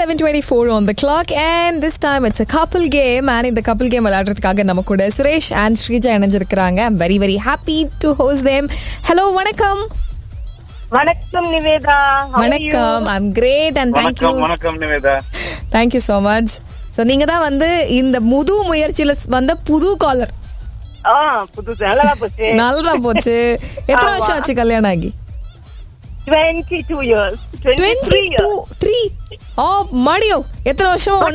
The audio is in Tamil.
11:24 on the clock and this time it's a couple game and இந்த couple game விளையாடுறதுக்காக நம்ம கூட சுரேஷ் அண்ட் ஸ்ரீஜா இணைஞ்சிருக்கிறாங்க I'm very very happy to host them hello வணக்கம் வணக்கம் நிவேதா How are you? வணக்கம் ஐம் கிரேட் அண்ட் தேங்க்யூ வணக்கம் வணக்கம் Nivetha thank you so much so நீங்க தான் வந்து இந்த புது முயற்சியில வந்த புது காலர் ஆ புதுசு நல்லதா போச்சு நல்லா போச்சு எத்தனை ஆமா. வருஷம் ஆச்சு கல்யாணம் ஆகி 22 years 23 twenty two years three ஓ மடியோ எத்தனை வருஷம்